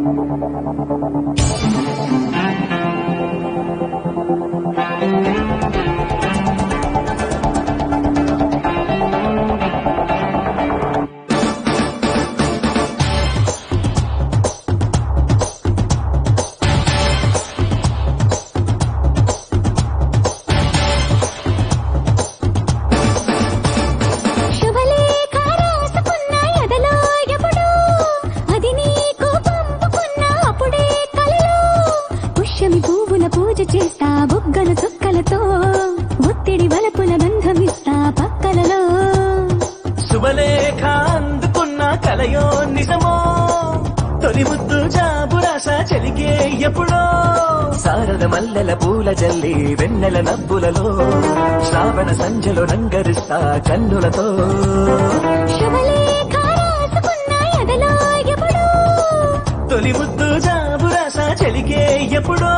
శుభలేఖ రాసుకున్న ఎదలో ఎప్పుడో అది నీకు పంపుకున్న అప్పుడే కలలో పుష్యమి పువ్వుల పూజ చేస్తా బుగ్గల చుక్కలతో ఒత్తిడి వలపుల బంధమిస్తా పక్కలలో శుభలేఖ అందుకున్న కలయో నిజమో తొలి ముద్దు జాబు రాస చెలికే ఎప్పుడో శారద మల్లెల పూల జల్లి వెన్నెల నవ్వులలో శ్రావణ సంధ్యలో రంగరిస్తా కన్నులతో శుభలేఖ రాసుకున్న ఎదలో ఎప్పుడో తొలి ముద్దు జాబు రాస చెలికే ఎప్పుడో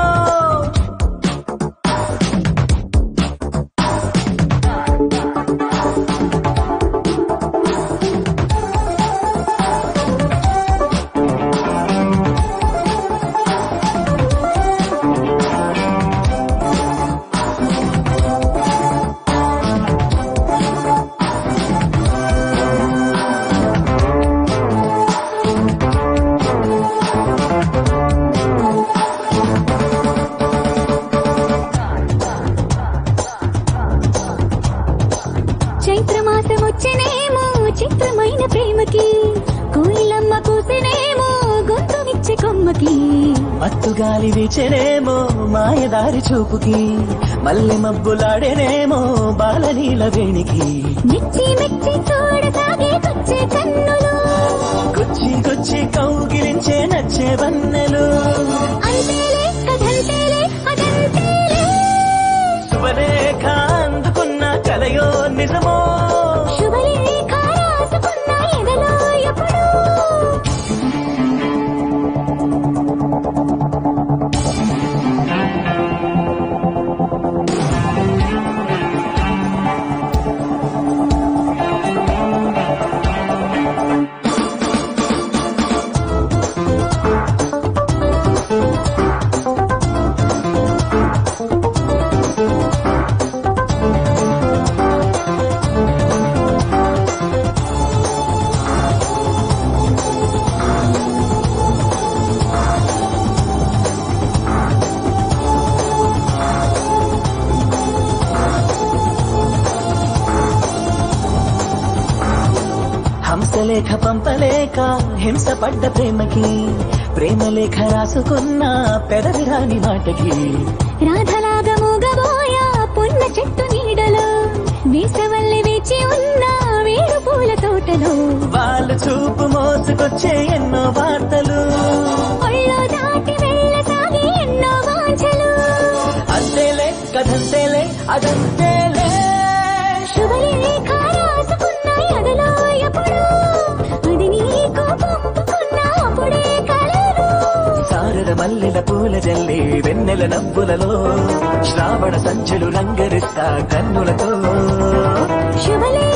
చైత్రమాసం వచ్చేనేమో చిత్రమైన ప్రేమకి కోయిలమ్మ కూసినేమో గొంతు విచ్చే కొమ్మకి మత్తు గాలి వీచెనేమో మాయదారి చూపుకి మల్లె మబ్బులాడేనేమో బాలనీల వేణికి మెచ్చి మెచ్చి చూడసాగే కొచ్చే కన్నులు గుచ్చి గుచ్చి కౌగిలించే నచ్చే వన్నెలు అంతేలే కథంతేలే అదంతేలే శుభలేఖ అందుకున్న కలయో నిజమో శుభలేఖ రాసుకున్న ఎదలో ఎప్పుడో హంసలేఖ పంపలేక హింస పడ్డ ప్రేమకి ప్రేమలేఖ రాసుకున్న పెదవి రాని మాటకి రాధలాగా మూగబోయా పొన్న చెట్టు నీడలో వేసవల్లి వేచి ఉన్న వేడు పూల తోటలో వాళ్ళు చూపు మోసుకొచ్చే ఎన్నో వార్తలు ఒళ్ళో దాటి వెళ్ళసాగి ఎన్నో వాంఛలు అంతేలే కథంతేలే అదంతేలే శుభలేఖ రాసుకున్న ఎదలో ఎప్పుడో అది నీకు పంపుకున్న అప్పుడే కలరు సారద మల్లెల పూల జల్లి వెన్నెల నవ్వులలో శ్రావణ సంచులు రంగరిస్తా కన్నులతో శుభలేఖ